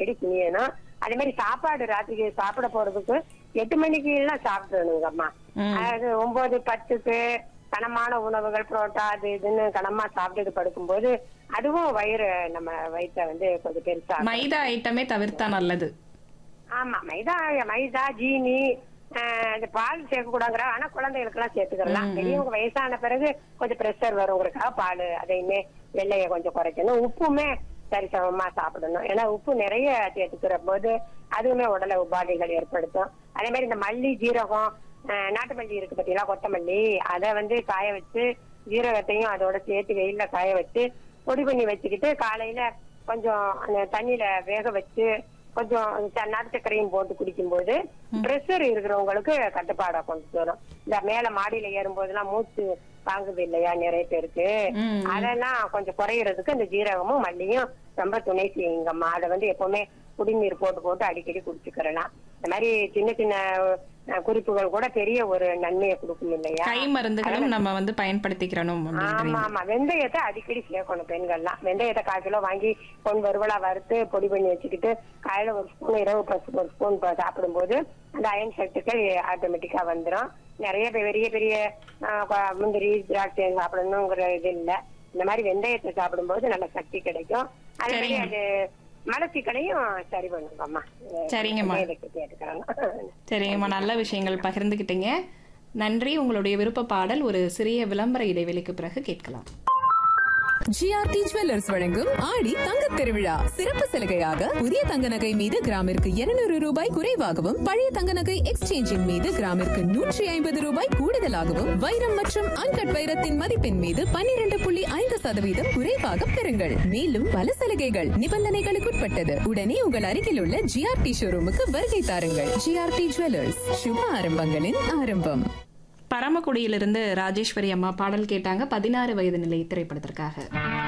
அடிக்கடி குனியணும் அதே மாதிரி சாப்பாடு ராத்திரிக்கு சாப்பிட போறதுக்கு எட்டு மணிக்கு எல்லாம் சாப்பிடணுங்கம்மா ம். அது ஒன்பது பத்துக்கு கனமான உணவுகள் புரோட்டா அது இதுன்னு கனமா சாப்பிட்டுட்டு படுக்கும்போது அதுவும் வயிறு நம்ம வயிற்ற வந்து கொஞ்சம் பெருசா மைதா ஐட்டமே தவிர்த்தா நல்லது ஆமா மைதா மைதா ஜீனி ஆஹ் இந்த பால் சேர்க்க கூடாங்கிற ஆனா குழந்தைகளுக்கு எல்லாம் சேர்த்துக்கலாம் பெரியவங்க வயசான பிறகு கொஞ்சம் பிரஷர் வருங்கிறதுக்காக பால் அதையுமே வெள்ளைய கொஞ்சம் குறைக்கணும் உப்புமே சரிசமமா சாப்பிடணும் ஏன்னா உப்பு நிறைய சேர்த்துக்கிற போது அதுவுமே உடல உபாதைகள் ஏற்படுத்தும் அதே மாதிரி இந்த மல்லி ஜீரகம் ஆஹ் நாட்டு மல்லி இருக்கு பார்த்தீங்களா கொத்தமல்லி அதை வந்து காய வச்சு ஜீரகத்தையும் அதோட சேர்த்து வெயில்ல காய வச்சு பொடி பண்ணி வச்சுக்கிட்டு காலையில கொஞ்சம் அந்த தண்ணியில வேக வச்சு கொஞ்சம் ச- நாட்டு சர்க்கரையும் போட்டு குடிக்கும்போது பிரஷர் இருக்கிறவங்களுக்கு கட்டுப்பாடை கொண்டு வரும் இந்த மேல மாடியில ஏறும்போதெல்லாம் மூச்சு வாங்குது இல்லையா நிறைய பேருக்கு ம். அதெல்லாம் கொஞ்சம் குறையறதுக்கு இந்த ஜீரகமும் மல்லியும் ரொம்ப துணை செய்யுங்கம்மா அதை வந்து எப்பவுமே குடிநீர் போட்டு போட்டு அடிக்கடி குடிச்சுக்கிறலாம் இந்த மாதிரி சின்ன சின்ன அஹ், குறிப்புகள் கூட பெரிய ஒரு நன்மையை கொடுக்கும் இல்லையா கை மருந்துகளும் நம்ம வந்து பயன்படுத்திக்கிறணும் ஆமா அப்படின்றீங்க ஆமா வெந்தயத்தை அடிக்கடி சேர்க்கணும் பெண்கள்லாம் வெந்தயத்தை கால் கிலோ வாங்கி பொன் வறுவலா வறுத்து பொடி பண்ணி வச்சுக்கிட்டு காலையில ஒரு ஸ்பூன் இரவு பசு ஒரு ஸ்பூன் சாப்பிடும்போது அந்த அயன் சத்துக்கள் ஆட்டோமேட்டிக்கா வந்துரும் நிறைய பெ- பெரிய பெரிய ஆஹ், கொ- முந்திரி திராட்சை சாப்பிடணுங்கிற இது இல்ல இந்த மாதிரி வெந்தயத்தை சாப்பிடும்போது நல்ல சக்தி கிடைக்கும் அதே மாதிரி சரிங்க. அது மலச்சிக்கலையும் சரி பண்ணுங்கம்மா சரிங்கம்மா. கேட்டுக்கிறாங்க சரிங்கம்மா நல்ல விஷயங்கள் பகிர்ந்துக்கிட்டீங்க நன்றி உங்களுடைய விருப்ப பாடல் ஒரு சிறிய விளம்பர இடைவெளிக்கு பிறகு கேட்கலாம் ஜிஆர்டி ஜுவல்லர்ஸ் வழங்கும் ஆடி தங்கத் திருவிழா சிறப்பு சலுகையாக புதிய தங்க நகை மீது கிராமிற்கு 200 ரூபாய் குறைவாகவும் பழைய தங்க நகை எக்ஸ்சேஞ்சின் மீது கிராமிற்கு நூற்றி ஐம்பது ரூபாய் கூடுதலாகவும் வைரம் மற்றும் அன்கட் வைரத்தின் மதிப்பின் மீது 12.5% புள்ளி ஐந்து சதவீதம் குறைவாக பெறுங்கள் மேலும் பல சலுகைகள் நிபந்தனைகளுக்குட்பட்டது உடனே உங்கள் அருகில் உள்ள ஜிஆர்டி ஷோரூமுக்கு வருகை தாருங்கள் ஜிஆர்டி ஜுவல்லர்ஸ் சுப ஆரம்பங்களின் ஆரம்பம் பரமக்குடியிலிருந்து ராஜேஸ்வரி அம்மா பாடல் கேட்டாங்க பதினாறு வயது நிலை திரைப்படத்திற்காக